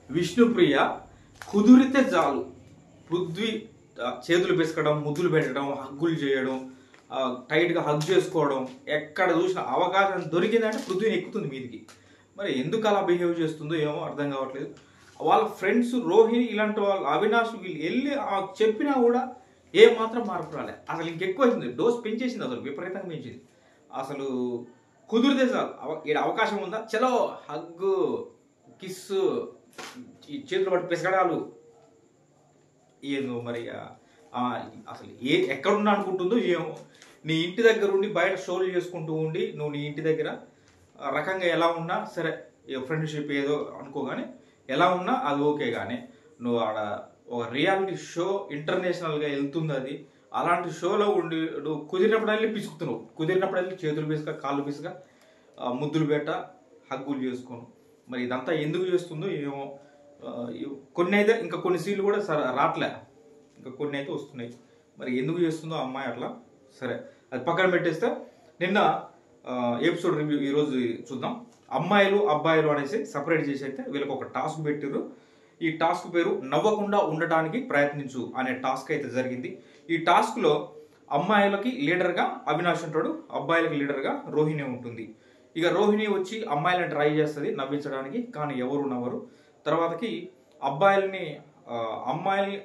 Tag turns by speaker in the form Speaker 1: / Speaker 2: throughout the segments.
Speaker 1: విష్ణుప్రియ కుదిరితే చాలు పృథ్వీ ఆ, చేతులు పెసకడం ముద్దులు పెట్టడం హగ్గులు చేయడం ఆ, టైట్గా హగ్ చేసుకోవడం ఎక్కడ చూసిన అవకాశం దొరికిందంటే పృథ్వీని ఎక్కుతుంది మీదికి మరి ఎందుకు అలా బిహేవ్ చేస్తుందో ఏమో అర్థం కావట్లేదు వాళ్ళ ఫ్రెండ్స్ రోహిణి ఇలాంటి వాళ్ళు అవినాష్ వీళ్ళు వెళ్ళి ఆ చెప్పినా కూడా ఏ మాత్రం మార్పు రాలే అసలు ఇంకెక్కువ అవుతుంది డోస్ పెంచేసింది అసలు విపరీతంగా పెంచింది అసలు కుదిరితే చాలు అవ- ఈడ అవకాశం ఉందా చలో హగ్గు కిస్సు ఈ చేతులు పట్టి పిసకడాలు ఏందో మరి ఆ- ఆ అసలు ఏ ఎక్కడున్నా అనుకుంటుందో ఏమో నీ ఇంటి దగ్గర ఉండి బయట షోలు చేసుకుంటూ ఉండి నువ్వు నీ ఇంటి దగ్గర ఆ రకంగా ఎలా ఉన్నా సరే ఫ్రెండ్షిప్ ఏదో అనుకోగానే ఎలా ఉన్నా అది ఓకే కానీ నువ్వు ఆడ ఒక రియాలిటీ షో ఇంటర్నేషనల్గా వెళ్తుంది అది అలాంటి షోలో ఉండి నువ్వు కుదిరినప్పుడల్లి పిసుకుతున్నావు కుదిరినప్పుడల్లి చేతులు పిసుక కాళ్ళు పిసుక ఆ, ముద్దులు పెట్ట హగ్గులు చేసుకోను మరి ఇదంతా ఎందుకు చేస్తుందో ఏమో ఆ, ఇవ్- కొన్ని అయితే ఇంకా కొన్ని సీన్లు కూడా సర రావట్లే ఇంకా కొన్ని అయితే వస్తున్నాయి మరి ఎందుకు చేస్తుందో ఆ అమ్మాయి అట్లా సరే అది పక్కన పెట్టేస్తే నిన్న ఎపిసోడ్ రివ్యూ ఈరోజు చూద్దాం అమ్మాయిలు అబ్బాయిలు అనేసి సపరేట్ చేసి అయితే వీళ్ళకి ఒక టాస్క్ పెట్టారు ఈ టాస్క్ పేరు నవ్వకుండా ఉండటానికి ప్రయత్నించు అనే టాస్క్ అయితే జరిగింది ఈ టాస్క్లో అమ్మాయిలకి లీడర్గా అవినాష్ ఉంటాడు అబ్బాయిలకి లీడర్గా రోహిణి ఉంటుంది ఇక రోహిణి వచ్చి అమ్మాయిలను ట్రై చేస్తుంది నవ్వించడానికి కానీ ఎవరు నవ్వరు తర్వాతకి అబ్బాయిల్ని ఆ, అమ్మాయిల్ని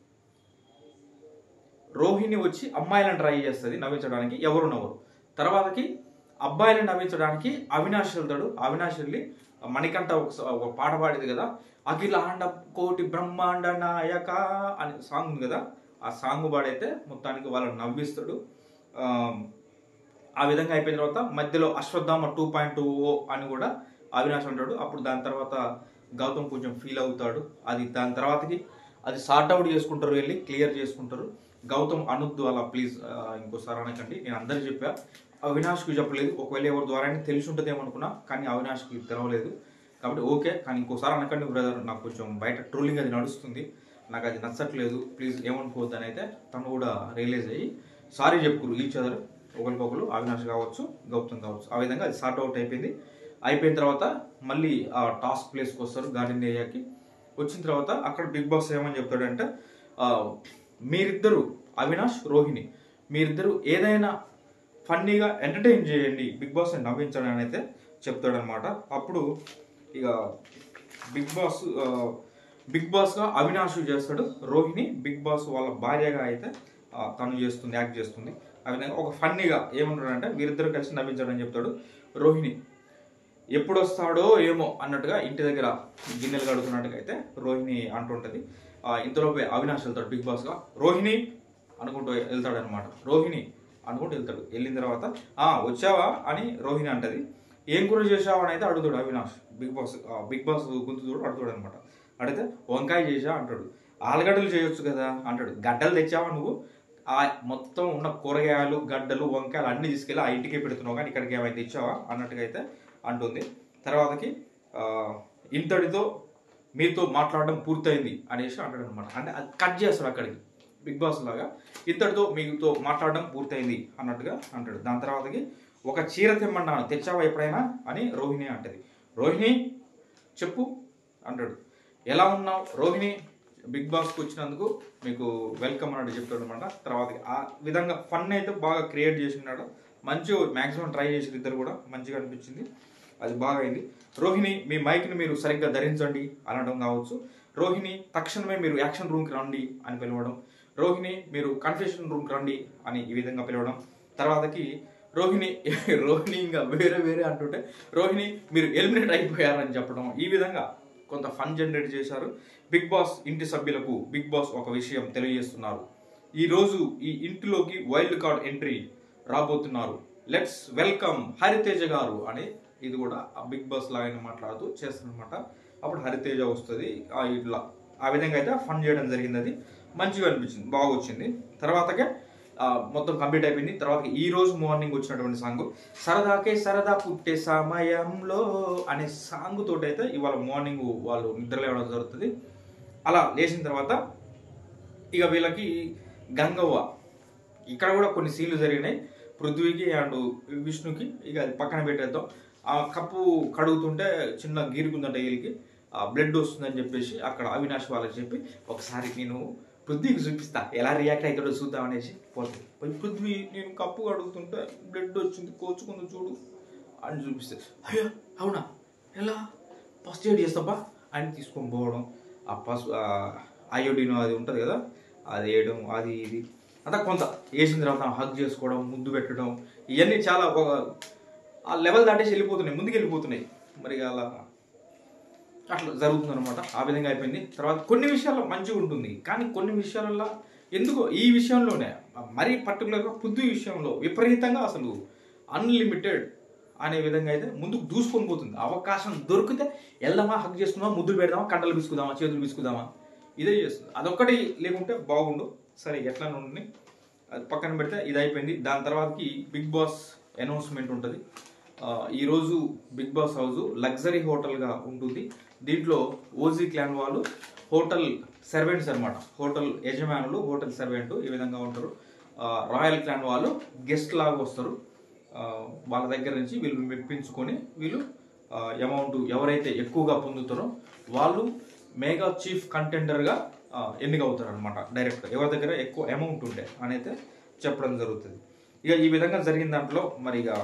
Speaker 1: రోహిణి వచ్చి అమ్మాయిలను ట్రై చేస్తుంది నవ్వించడానికి ఎవరు నవ్వరు తర్వాతకి అబ్బాయిలను నవ్వించడానికి అవినాష్ వెళ్తాడు అవినాష్ వెళ్ళి మణికంఠ ఒక స- ఒక పాట పాడేది కదా అఖిలాండ కోటి బ్రహ్మాండ నాయక అనే సాంగ్ ఉంది కదా ఆ సాంగ్ పాడైతే మొత్తానికి వాళ్ళని నవ్విస్తాడు ఆ, ఆ విధంగా అయిపోయిన తర్వాత మధ్యలో Ashwatthama two point two O అని కూడా అవినాష్ అంటాడు అప్పుడు దాని తర్వాత గౌతమ్ కొంచెం ఫీల్ అవుతాడు అది దాని తర్వాతకి అది సార్ట్ అవుట్ చేసుకుంటారు వెళ్ళి క్లియర్ చేసుకుంటారు గౌతమ్ అనొద్దు అలా ప్లీజ్ ఇంకోసారి అనకండి నేను అందరికి చెప్పా అవినాష్కి చెప్పలేదు ఒకవేళ ఎవరి ద్వారా తెలిసి ఉంటుందేమో అనుకున్నా కానీ అవినాష్కి తెలవలేదు కాబట్టి ఓకే కానీ ఇంకోసారి అనకండి బ్రదర్ నాకు కొంచెం బయట ట్రోలింగ్ అది నడుస్తుంది నాకు అది నచ్చట్లేదు ప్లీజ్ ఏమనుకోవద్దు అని అయితే తను కూడా రియలైజ్ అయ్యి సారీ చెప్పుకురు ఈచ్ అదర్ ఒకరికొకరు అవినాష్ కావచ్చు గౌతమ్ కావచ్చు ఆ విధంగా అది సార్ట్ అవుట్ అయిపోయింది అయిపోయిన తర్వాత మళ్ళీ ఆ టాస్క్ ప్లేస్కి వస్తారు గార్డెన్ ఏరియాకి వచ్చిన తర్వాత అక్కడ బిగ్ బాస్ ఏమని చెప్తాడంటే ఆ, మీరిద్దరు అవినాష్ రోహిణి మీరిద్దరు ఏదైనా ఫన్నీగా ఎంటర్టైన్ చేయండి బిగ్ బాస్ నవ్వించండి అని అయితే చెప్తాడనమాట అప్పుడు ఇక బిగ్ బాస్ ఆ, బిగ్ బాస్గా అవినాష్ చేస్తాడు రోహిణి బిగ్ బాస్ వాళ్ళ భార్యగా అయితే ఆ, తను చేస్తుంది యాక్ట్ చేస్తుంది ఆ విధంగా ఒక ఫన్నీగా ఏమంటాడంటే వీరిద్దరు కలిసి నవ్వించాడని చెప్తాడు రోహిణి ఎప్పుడు వస్తాడో ఏమో అన్నట్టుగా ఇంటి దగ్గర గిన్నెలు కడుగుతున్నట్టుగా అయితే రోహిణి అంటుంటది ఆ, ఇంతలోపే అవినాష్ వెళ్తాడు బిగ్ బాస్గా రోహిణి అనుకుంటూ వెళ్తాడు అనమాట రోహిణి అనుకుంటూ వెళ్తాడు వెళ్ళిన తర్వాత ఆ వచ్చావా అని రోహిణి అంటది ఏం కూర చేసావా అని అయితే అడుగుతాడు అవినాష్ బిగ్ బాస్ ఆ, బిగ్ బాస్ గుంతు చూడు అడుగుతాడు అనమాట అడిగితే వంకాయ చేసా అంటాడు ఆలుగడ్డలు చేయొచ్చు కదా అంటాడు గడ్డలు తెచ్చావా నువ్వు ఆ మొత్తం ఉన్న కూరగాయలు గడ్డలు వంకాయలు అన్ని తీసుకెళ్ళి ఆ ఇంటికే పెడుతున్నావు కానీ ఇక్కడికి ఏమైనా తెచ్చావా అన్నట్టుగా అయితే అంటుంది తర్వాతకి ఆ, ఇంతటితో మీతో మాట్లాడడం పూర్తయింది అనేసి అంటాడు అనమాట అంటే అది కట్ చేస్తాడు అక్కడికి బిగ్ బాస్ లాగా ఇంతటితో మీతో మాట్లాడడం పూర్తయింది అన్నట్టుగా అంటాడు దాని తర్వాతకి ఒక చీర తెమ్మన్నాను తెచ్చావా ఎప్పుడైనా అని రోహిణి అంటది రోహిణి చెప్పు అంటాడు ఎలా ఉన్నావు రోహిణి బిగ్ బాస్కి వచ్చినందుకు మీకు వెల్కమ్ అన్నట్టు చెప్తాడు అనమాట తర్వాత ఆ విధంగా ఫన్ అయితే బాగా క్రియేట్ చేసినాడు మంచి మ్యాక్సిమం ట్రై చేసి ఇద్దరు కూడా మంచిగా అనిపించింది అది బాగా అయింది రోహిణి మీ మైక్ని మీరు సరిగ్గా ధరించండి అనడం కావచ్చు రోహిణి తక్షణమే మీరు యాక్షన్ రూమ్కి రండి అని పిలవడం రోహిణి మీరు కన్ఫెషన్ రూమ్కి రండి అని ఈ విధంగా పిలవడం తర్వాతకి రోహిణి రోహిణి ఇంకా వేరే వేరే అంటుంటే రోహిణి మీరు ఎలిమినేట్ అయిపోయారని చెప్పడం ఈ విధంగా కొంత ఫన్ జనరేట్ చేశారు బిగ్ బాస్ ఇంటి సభ్యులకు బిగ్ బాస్ ఒక విషయం తెలియజేస్తున్నారు ఈ రోజు ఈ ఇంటిలోకి వైల్డ్ కార్డ్ ఎంట్రీ రాబోతున్నారు లెట్స్ వెల్కమ్ హరితేజ గారు అని ఇది కూడా ఆ బిగ్ బాస్ లాగానే మాట్లాడుతూ చేస్తారనమాట అప్పుడు హరితేజ వస్తుంది ఆ ఇట్లా ఆ విధంగా అయితే ఫన్ చేయడం జరిగింది అది మంచిగా అనిపించింది బాగా వచ్చింది తర్వాతకే ఆ, మొత్తం కంప్లీట్ అయిపోయింది తర్వాత ఈ రోజు మార్నింగ్ వచ్చినటువంటి సాంగ్ సరదాకే సరదా పుట్టే సమయంలో అనే సాంగ్ తోటి అయితే ఇవాళ మార్నింగ్ వాళ్ళు నిద్ర లేవడం జరుగుతుంది అలా లేచిన తర్వాత ఇక వీళ్ళకి గంగవ్వ ఇక్కడ కూడా కొన్ని సీన్లు జరిగినాయి పృథ్వీకి అండ్ విష్ణుకి ఇక అది పక్కన పెట్టేద్దాం ఆ కప్పు కడుగుతుంటే చిన్న గీరుకుందంట వీళ్ళకి బ్లడ్ వస్తుందని చెప్పేసి అక్కడ అవినాష్ వాళ్ళకి చెప్పి ఒకసారి నేను పృథ్వీకి చూపిస్తా ఎలా రియాక్ట్ అవుతాడో చూద్దాం అనేసి పోతుంది పోయి పృథ్వీ నేను కప్పు కడుగుతుంటే బ్లడ్ వచ్చింది కోచుకుంది చూడు అని చూపిస్తే అయ్యో అవునా ఎలా ఫస్ట్ ఎయిడ్ చేస్తావా అని తీసుకొని పోవడం ఆ పసు అయోడిన్ అది ఉంటుంది కదా అది వేయడం అది ఇది అంతా కొంత వేసిన తర్వాత హగ్ చేసుకోవడం ముద్దు పెట్టడం ఇవన్నీ చాలా ఒక ఆ లెవెల్ దాటేసి వెళ్ళిపోతున్నాయి ముందుకు వెళ్ళిపోతున్నాయి మరి అలా అట్లా జరుగుతుంది అనమాట ఆ విధంగా అయిపోయింది తర్వాత కొన్ని విషయాల్లో మంచిగా ఉంటుంది కానీ కొన్ని విషయాలలో ఎందుకో ఈ విషయంలోనే మరీ పర్టికులర్గా పృథ్వీ విషయంలో విపరీతంగా అసలు అన్లిమిటెడ్ అనే విధంగా అయితే ముందుకు దూసుకొని పోతుంది అవకాశం దొరికితే వెళ్దామా హక్ చేసుకుందామా ముద్దులు పెడదామా కండలు బిసుకుదామా చేతులు బిసుకుదామా ఇదే చేస్తుంది అదొక్కటి లేకుంటే బాగుండు సరే ఎట్లా ఉండి అది పక్కన పెడితే ఇది అయిపోయింది దాని తర్వాతకి బిగ్ బాస్ అనౌన్స్మెంట్ ఉంటుంది ఆ, ఈరోజు బిగ్ బాస్ హౌస్ లగ్జరీ హోటల్గా ఉంటుంది దీంట్లో ఓజీ క్లాన్ వాళ్ళు హోటల్ సర్వెంట్స్ అన్నమాట హోటల్ యజమానులు హోటల్ సర్వెంట్ ఈ విధంగా ఉంటారు ఆ, రాయల్ క్లాన్ వాళ్ళు గెస్ట్ లాగా వస్తారు ఆ, వాళ్ళ దగ్గర నుంచి వీళ్ళు మెప్పించుకొని వీళ్ళు అమౌంట్ ఎవరైతే ఎక్కువగా పొందుతారో వాళ్ళు మేగా చీఫ్ కంటెండర్గా ఎన్నిక అవుతారు అనమాట డైరెక్ట్ ఎవరి దగ్గర ఎక్కువ అమౌంట్ ఉంటే అని అయితే చెప్పడం జరుగుతుంది ఇక ఈ విధంగా జరిగిన దాంట్లో మరి ఇక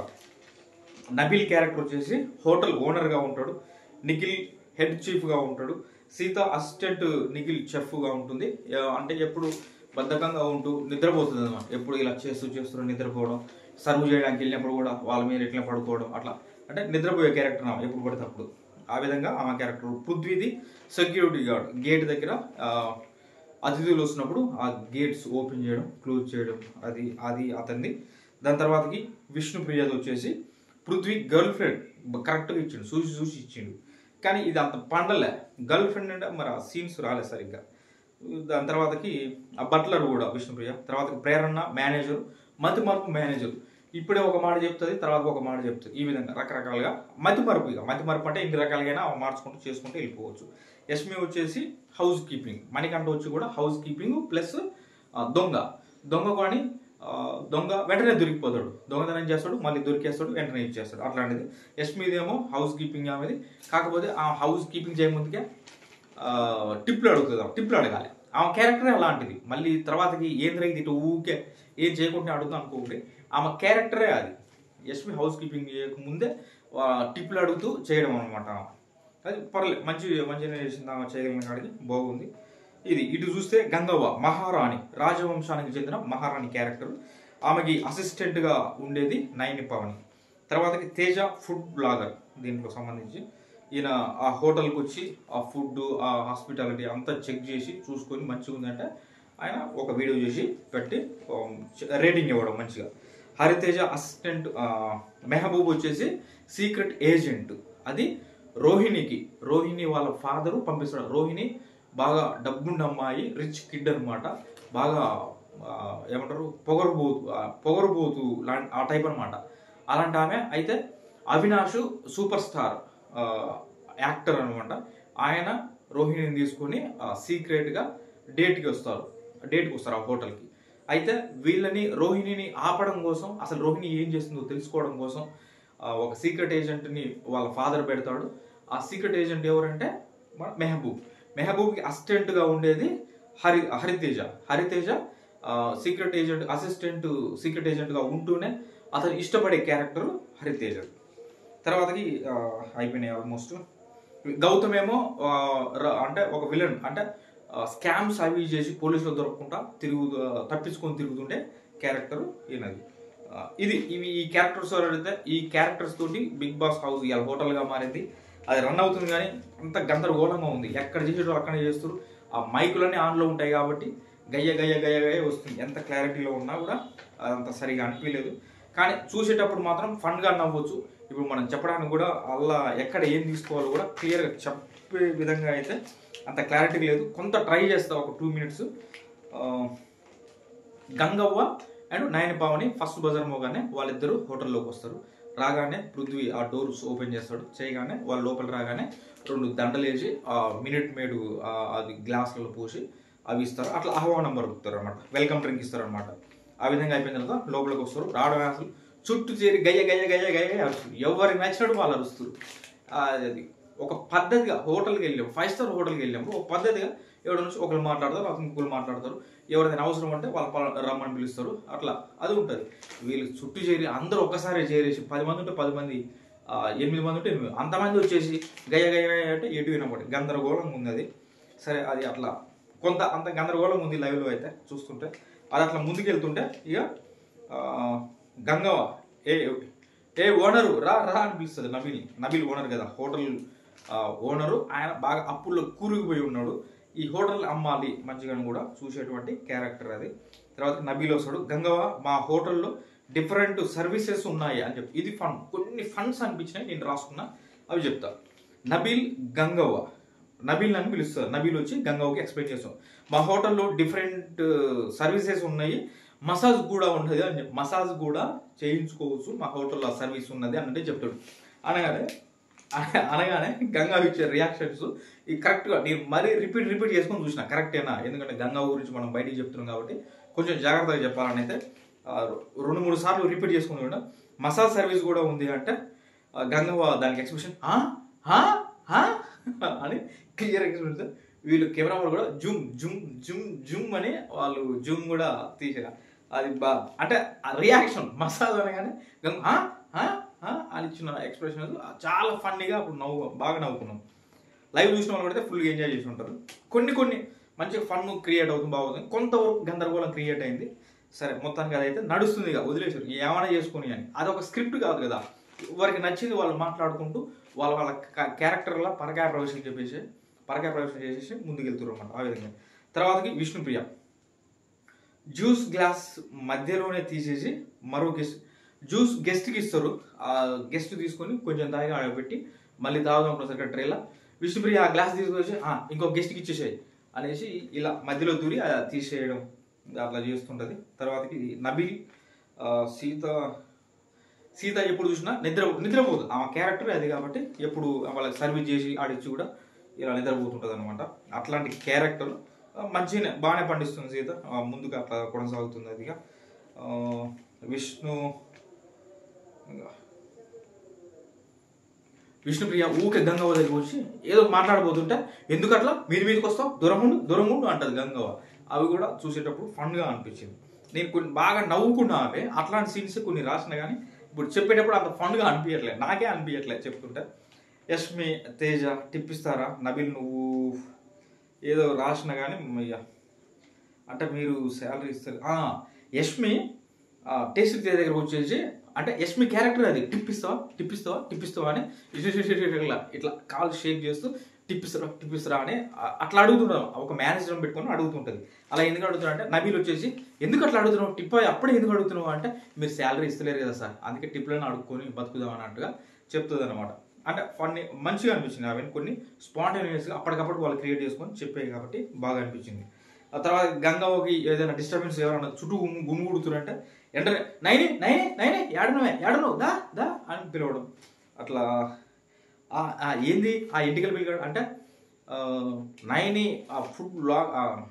Speaker 1: నబిల్ క్యారెక్టర్ వచ్చేసి హోటల్ ఓనర్గా ఉంటాడు నిఖిల్ హెడ్ చీఫ్గా ఉంటాడు సీత అసిస్టెంట్ నిఖిల్ చెఫ్గా ఉంటుంది ఆ, అంటే ఎప్పుడు బద్ధకంగా ఉంటూ నిద్రపోతుంది అనమాట ఎప్పుడు ఇలా చేస్తూ చేస్తూ నిద్రపోవడం సర్వ్ చేయడానికి వెళ్ళినప్పుడు కూడా వాళ్ళ మీద ఇట్లా పడుకోవడం అట్లా అంటే నిద్రపోయే క్యారెక్టర్ ఆమె ఎప్పుడు పడితే అప్పుడు ఆ విధంగా ఆమె క్యారెక్టర్ పృథ్వీది సెక్యూరిటీ గార్డ్ గేట్ దగ్గర ఆ, అతిథులు వచ్చినప్పుడు ఆ గేట్స్ ఓపెన్ చేయడం క్లోజ్ చేయడం అది అది అతనిది దాని తర్వాతకి విష్ణుప్రియది వచ్చేసి పృథ్వీ గర్ల్ ఫ్రెండ్ కరెక్ట్గా ఇచ్చిండు చూసి చూసి ఇచ్చిండు కానీ ఇది అంత పండలే గర్ల్ ఫ్రెండ్ అంటే మరి ఆ సీన్స్ రాలేదు సరిగ్గా దాని తర్వాతకి ఆ బట్లర్ కూడా విష్ణుప్రియ తర్వాత ప్రేరణ మేనేజర్ మతి మార్పు మేనేజర్ ఇప్పుడే ఒక మాట చెప్తుంది తర్వాత ఒక మాట చెప్తుంది ఈ విధంగా రకరకాలుగా మతి మరుపు ఇక మతి మరుపు అంటే ఇన్ని రకాలుగా మార్చుకుంటూ చేసుకుంటూ వెళ్ళిపోవచ్చు యష్మి వచ్చేసి హౌస్ కీపింగ్ మణికంఠ వచ్చి కూడా హౌస్ కీపింగ్ ప్లస్ దొంగ దొంగ కానీ ఆ, దొంగ వెంటనే దొరికిపోతాడు దొంగతనం చేస్తాడు మళ్ళీ దొరికేస్తాడు వెంటనే ఇచ్చేస్తాడు అట్లాంటిది యష్మిదేమో హౌస్ కీపింగ్ ఆమెది కాకపోతే ఆ హౌస్ కీపింగ్ చేయముందుకే ఆ, టిప్లు అడుగుతుందాం టిప్లు అడగాలి ఆమె క్యారెక్టరే అలాంటిది మళ్ళీ తర్వాతకి ఏం జరిగింది ఇటు ఊకే ఏం చేయకుండా అడుగుతాం అనుకోండి ఆమె క్యారెక్టరే అది యష్మి హౌస్ కీపింగ్ చేయకముందే ఆ, టిప్లు అడుగుతూ చేయడం అనమాట అది పర్లేదు మంచి మంచిగా చేసింది ఆమె చేయగలిగిన కాడికి బాగుంది ఇది ఇటు చూస్తే గంగవ్వ మహారాణి రాజవంశానికి చెందిన మహారాణి క్యారెక్టర్ ఆమెకి అసిస్టెంట్గా ఉండేది నయని పవని తర్వాతకి తేజ ఫుడ్ బ్లాగర్ దీంట్లో సంబంధించి ఈయన ఆ హోటల్కి వచ్చి ఆ ఫుడ్ ఆ హాస్పిటాలిటీ అంతా చెక్ చేసి చూసుకొని మంచిగా ఉందంటే ఆయన ఒక వీడియో చేసి పెట్టి రేటింగ్ ఇవ్వడం మంచిగా హరితేజ అసిస్టెంట్ ఆ, మెహబూబ్ వచ్చేసి సీక్రెట్ ఏజెంట్ అది రోహిణికి రోహిణి వాళ్ళ ఫాదరు పంపిస్తాడు రోహిణి బాగా డబ్బున్న అమ్మాయి రిచ్ కిడ్ అనమాట బాగా ఆ, ఏమంటారు పొగరుబోతు ఆ, పొగరుబోతు లాంటి ఆ టైప్ అనమాట అలాంటి ఆమె అయితే అవినాష్ సూపర్ స్టార్ ఆ, యాక్టర్ అనమాట ఆయన రోహిణిని తీసుకొని ఆ, సీక్రెట్గా డేట్కి వస్తారు డేట్కి వస్తారు ఆ హోటల్కి అయితే వీళ్ళని రోహిణిని ఆపడం కోసం అసలు రోహిణి ఏం చేస్తుందో తెలుసుకోవడం కోసం ఆ, ఒక సీక్రెట్ ఏజెంట్ని వాళ్ళ ఫాదర్ పెడతాడు ఆ సీక్రెట్ ఏజెంట్ ఎవరంటే మన మెహబూబ్ మెహబూబ్కి అసిస్టెంట్గా ఉండేది Hari Hariteja Hariteja secret agent assistant secret ఏజెంట్గా ఉంటూనే అతను ఇష్టపడే క్యారెక్టర్ హరితేజ తర్వాతకి ఆ, అయిపోయినాయి ఆల్మోస్ట్ గౌతమ్ ఏమో ఆ, ర- అంటే ఒక విలన్ అంటే స్కామ్స్ అవి చేసి పోలీసులు దొరకకుండా తిరుగు తప్పించుకొని తిరుగుతుండే క్యారెక్టర్ ఈయనది ఆ, ఇది ఇవి ఈ క్యారెక్టర్స్ ఎవరైతే ఈ క్యారెక్టర్స్ తోటి బిగ్ బాస్ హౌస్ ఇవాళ హోటల్గా మారింది అది రన్ అవుతుంది కానీ అంత గందరగోళంగా ఉంది ఎక్కడ చేసేటో అక్కడే చేస్తారు ఆ మైకులన్నీ ఆన్లో ఉంటాయి కాబట్టి గయ్య గయ్య గయ్య గయ్య వస్తుంది ఎంత క్లారిటీలో ఉన్నా కూడా అదంత సరిగా అనిపించలేదు కానీ చూసేటప్పుడు మాత్రం ఫన్గా నవ్వచ్చు ఇప్పుడు మనం చెప్పడానికి కూడా అలా ఎక్కడ ఏం తీసుకోవాలో కూడా క్లియర్గా చెప్పే విధంగా అయితే అంత క్లారిటీ లేదు కొంత ట్రై చేస్తా ఒక two minutes Gangavva and Nayana Pavani first buzzer మోగానే వాళ్ళిద్దరూ హోటల్లోకి వస్తారు రాగానే పృథ్వీ ఆ డోర్స్ ఓపెన్ చేస్తాడు చేయగానే వాళ్ళు లోపల రాగానే రెండు దండలు వేసి ఆ మినిట్ మేడు ఆ అది గ్లాసులలో పోసి అవి ఇస్తారు అట్లా ఆహ్వానం పలుకుతారు అనమాట వెల్కమ్ డ్రింక్ ఇస్తారు అనమాట ఆ విధంగా అయిపోయిన తర్వాత లోపలికి వస్తారు రావడం అసలు చుట్టూ చేరి గయ్య గయ్య గయ్య గయ్య అరుస్తారు ఎవరికి నచ్చినట్టు వాళ్ళు అరుస్తారు ఆ, అది ఒక పద్ధతిగా హోటల్కి వెళ్ళాము ఫైవ్ స్టార్ హోటల్కి వెళ్ళాము ఒక పద్ధతిగా ఎవరి నుంచి ఒకరు మాట్లాడతారు ఒక ఇంకొకరు మాట్లాడతారు ఎవరిదైనా అవసరం ఉంటే వాళ్ళ పల- రమ్మని పిలుస్తారు అట్లా అది ఉంటుంది వీళ్ళు చుట్టూ చేరి అందరూ ఒక్కసారి చేరేసి పది మంది ఉంటే పది మంది ఆ, ఎనిమిది మంది ఉంటే ఎనిమిది అంతమంది వచ్చేసి గయ గయ గయ అంటే ఎటు వినపడి గందరగోళంగా ఉంది అది సరే అది అట్లా కొంత అంత గందరగోళం ఉంది లైవ్లో అయితే చూస్తుంటే అది అట్లా ముందుకెళ్తుంటే ఇక ఆ, గంగవ్వ ఏ ఏ ఓనరు రా రా అని పిలుస్తుంది నబీల్ నబీల్ ఓనర్ కదా హోటల్ ఆ, ఓనరు ఆయన బాగా అప్పుల్లో కూరుకుపోయి ఉన్నాడు ఈ హోటల్ అమ్మాలి మంచిగా కూడా చూసేటువంటి క్యారెక్టర్ అది తర్వాత నబీల్ వస్తాడు గంగవ్వ మా హోటల్లో డిఫరెంట్ సర్వీసెస్ ఉన్నాయి అని చెప్పి ఇది ఫన్ కొన్ని ఫండ్స్ అనిపించినాయి నేను రాసుకున్నా అవి చెప్తా నబీల్ గంగవ్వ నబీల్ అని పిలుస్తారు నబీల్ వచ్చి గంగవ్వకి ఎక్స్ప్లెయిన్ చేస్తాం మా హోటల్లో డిఫరెంట్ సర్వీసెస్ ఉన్నాయి మసాజ్ కూడా ఉంటుంది అని చెప్పి మసాజ్ కూడా చేయించుకోవచ్చు మా హోటల్లో ఆ సర్వీస్ ఉన్నది అన్నట్టే చెప్తాడు అనగానే అన- అనగానే గంగా ఇచ్చే రియాక్షన్స్ ఈ కరెక్ట్గా నేను మరీ రిపీట్ రిపీట్ చేసుకొని చూసిన కరెక్టేనా ఎందుకంటే గంగా గురించి మనం బయటికి చెప్తున్నాం కాబట్టి కొంచెం జాగ్రత్తగా చెప్పాలని అయితే ఆ, రెండు మూడు సార్లు రిపీట్ చేసుకుని కూడా మసాజ్ సర్వీస్ కూడా ఉంది అంటే ఆ, గంగవ్వ దానికి ఎక్స్ప్రెషన్ "ఆ? ఆ? ఆ?" అని క్లియర్ ఎక్స్ప్రెషన్ వీళ్ళు కెమెరా వాళ్ళు కూడా జూమ్ జూమ్ జూమ్ జూమ్ అని వాళ్ళు జూమ్ కూడా తీసారు అది బా అంటే ఆ రియాక్షన్ మసాజ్ అనగానే గంగ "ఆ? ఆ? ఆ?" అని ఇచ్చిన ఎక్స్ప్రెషన్ చాలా ఫన్నీగా అప్పుడు నవ్వు బాగా నవ్వుకున్నాం లైవ్ చూసిన వాళ్ళు కూడా ఫుల్గా ఎంజాయ్ చేసి ఉంటారు కొన్ని కొన్ని మంచిగా ఫన్ క్రియేట్ అవుతుంది బాగుంది కొంతవరకు గందరగోళం క్రియేట్ అయింది సరే మొత్తానికి అదైతే నడుస్తుంది ఇక వదిలేసారు ఏమైనా చేసుకుని అని అది ఒక స్క్రిప్ట్ కాదు కదా వారికి నచ్చింది వాళ్ళు మాట్లాడుకుంటూ వాళ్ళ వాళ్ళ క్యారెక్టర్లా పరకాయ ప్రవేశం చెప్పేసి పరకాయ ప్రవేశం చేసేసి ముందుకు వెళ్తున్నారు అనమాట ఆ విధంగా తర్వాతకి విష్ణుప్రియ జ్యూస్ గ్లాస్ మధ్యలోనే తీసేసి మరో గెస్ట్ జ్యూస్ గెస్ట్కి ఇస్తారు ఆ గెస్ట్ తీసుకొని కొంచెం తాగి ఆడబెట్టి మళ్ళీ తాగుదాం ప్రసరిగా ట్రేలా విష్ణుప్రియ ఆ గ్లాస్ తీసుకొచ్చి "ఆ, ఇంకో గెస్ట్కి ఇచ్చేసేయి అనేసి ఇలా మధ్యలో దూరి ఆ తీసేయడం అట్లా చేస్తుంటది తర్వాతకి నబీల్ ఆ, సీత సీత ఎప్పుడు చూసినా నిద్ర నిద్రపోదు ఆమె క్యారెక్టర్ అది కాబట్టి ఎప్పుడు వాళ్ళకి సర్వీస్ చేసి ఆడిచ్చి కూడా ఇలా నిద్రపోతుంటుంది అనమాట అట్లాంటి క్యారెక్టర్ మంచిగానే బాగానే పండిస్తుంది సీత ఆ, ముందుకు అట్లా కొనసాగుతుంది అది ఇక. ఆ, విష్ణు ఇంకా విష్ణుప్రియ ఊకే గంగవ్వ దగ్గరికి వచ్చి ఏదో మాట్లాడబోతుంటే ఎందుకు అట్లా మీది మీదకి వస్తావు దూరం ఉండు దూరం ఉండు అంటది గంగవ్వ అవి కూడా చూసేటప్పుడు ఫన్గా అనిపించింది నేను కొన్ని బాగా నవ్వుకున్నా అవి అట్లాంటి సీన్స్ కొన్ని రాసిన కానీ ఇప్పుడు చెప్పేటప్పుడు అంత ఫన్గా అనిపించట్లేదు నాకే అనిపించట్లేదు చెప్తుంటే యష్మి తేజ టిప్పిస్తారా నబిల్ నువ్వు ఏదో రాసిన కానీ ఇక అంటే మీరు శాలరీ ఇస్తారు ఆ, యష్మి ఆ, టేస్ట్ తేజ దగ్గర వచ్చేసి అంటే యష్మి క్యారెక్టర్ అది టిప్పిస్తావా టిప్పిస్తావా టిప్పిస్తావా అని ఇటు ఇటు ఇటు ఇటు ఇట్లా ఇట్లా కాల్ షేక్ చేస్తూ టిప్పిస్తారా టిప్పిస్తారా అని ఆ- అట్లా అడుగుతుంటారు ఒక మేనేజర్ పెట్టుకొని అడుగుతుంటది అలా ఎందుకు అడుగుతున్నారు అంటే నబీల్ వచ్చేసి ఎందుకు అట్లా అడుగుతున్నావు టిప్ అప్పుడే ఎందుకు అడుగుతున్నావు అంటే మీరు శాలరీ ఇస్తలేరు కదా సార్ అందుకే టిప్లను అడుక్కొని బతుకుదాం అన్నట్టుగా చెప్తుంది అనమాట అంటే ఫన్నీ మంచిగా అనిపించింది అవన్నీ కొన్ని స్పాంటేనియస్గా అప్పటికప్పుడు వాళ్ళు క్రియేట్ చేసుకొని చెప్పాయి కాబట్టి బాగా అనిపించింది ఆ తర్వాత గంగవ్వకి ఏదైనా డిస్టర్బెన్స్ ఎవరైనా చుట్టూ గుమ్ము గుమ్ముగుడుతురంటే వెంటనే నైని నైని నైని ఏడనవే ఏడనవు దా దా అని పిలవడం అట్లా ఆ- ఆ ఏంది ఆ ఇంటికల్ పిల్లగాడు అంటే ఆ, నైని ఆ ఫుడ్ లాగ్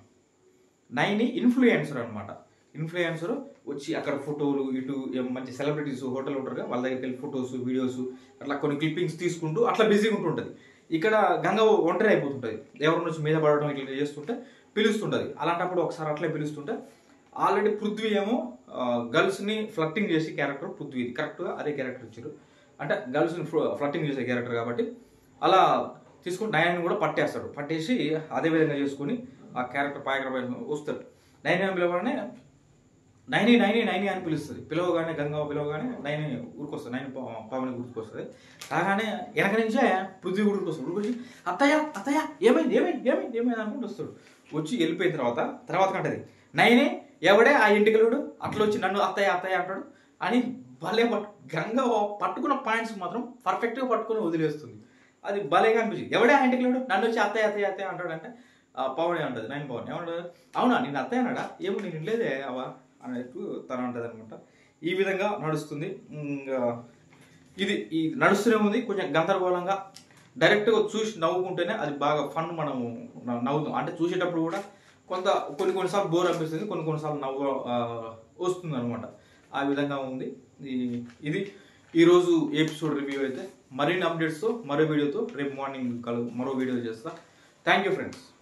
Speaker 1: నైని ఇన్ఫ్లుయెన్సర్ అనమాట ఇన్ఫ్లుయెన్సర్ వచ్చి అక్కడ ఫోటోలు ఇటు ఏం మంచి సెలబ్రిటీస్ హోటల్ ఉంటారు కదా వాళ్ళ దగ్గరికి వెళ్ళి ఫొటోస్ వీడియోస్ అట్లా కొన్ని క్లిప్పింగ్స్ తీసుకుంటూ అట్లా బిజీగా ఉంటుంటుంది ఇక్కడ గంగ ఒంటరి అయిపోతుంటుంది ఎవరి నుంచి మీద పడడం ఇట్లా చేస్తుంటే పిలుస్తుంటుంది అలాంటప్పుడు ఒకసారి అట్లే పిలుస్తుంటే ఆల్రెడీ పృథ్వీ ఏమో గర్ల్స్ని ఫ్లట్టింగ్ చేసి క్యారెక్టర్ పృథ్వీ కరెక్ట్గా అదే క్యారెక్టర్ ఇచ్చారు అంటే గర్ల్స్ని ఫ్లట్టింగ్ చేసే క్యారెక్టర్ కాబట్టి అలా తీసుకుని నయన్ కూడా పట్టేస్తాడు పట్టేసి అదే విధంగా చేసుకుని ఆ క్యారెక్టర్ పాయకర వస్తాడు నయన్ ఏం పిలవగానే నైని నైని నైని అని పిలుస్తుంది పిలవగానే గంగవ్వ పిలవగానే నైని ఊరికొస్తుంది నైని ప- పవన్ గుర్తుకొస్తుంది రాగానే వెనక నుంచే పృథ్వీ కూడా ఊరికొస్తాడు ఊరికొచ్చి అత్తయ్య అత్తయ్య ఏమైంది ఏమైంది ఏమైంది ఏమైంది అనుకుంటూ వస్తాడు వచ్చి వెళ్ళిపోయిన తర్వాత తర్వాత కంటది నైని ఎవడే ఆ ఇంటికలుడు అట్లా వచ్చి నన్ను అత్తయ్య అత్తయ్య అంటాడు అని భలే పట్టు గంగవ్వ పట్టుకున్న పాయింట్స్ మాత్రం పర్ఫెక్ట్గా పట్టుకుని వదిలేస్తుంది అది భలేగా అనిపించింది ఎవడే ఆ ఇంటికి లేడు నన్ను వచ్చి అత్తయ్య అత్తయ్య అత్తయ్య అంటాడంటే ఆ పవన్ ఏమంటది నైన్ పవన్ ఏమంటాడు అవునా నేను అత్తయ్య అన్నాడా ఏమో నేను వినలేదే అవా అన్నట్టు తను అంటది అనమాట ఈ విధంగా నడుస్తుంది ఇంకా ఇది ఈ నడుస్తూనే ఉంది కొంచెం గందరగోళంగా డైరెక్ట్గా చూసి నవ్వుకుంటేనే అది బాగా ఫన్ మనం న- నవ్వుతాం అంటే చూసేటప్పుడు కూడా కొంత కొన్ని కొన్నిసార్లు బోర్ అనిపిస్తుంది కొన్ని కొన్నిసార్లు నవ్వు ఆ, వస్తుంది అనమాట ఆ విధంగా ఉంది ఈ- ఇది ఈరోజు ఎపిసోడ్ రివ్యూ అయితే మరిన్ని అప్డేట్స్తో మరో వీడియోతో రేపు మార్నింగ్ కలు మరో వీడియో చేస్తా థ్యాంక్ యూ ఫ్రెండ్స్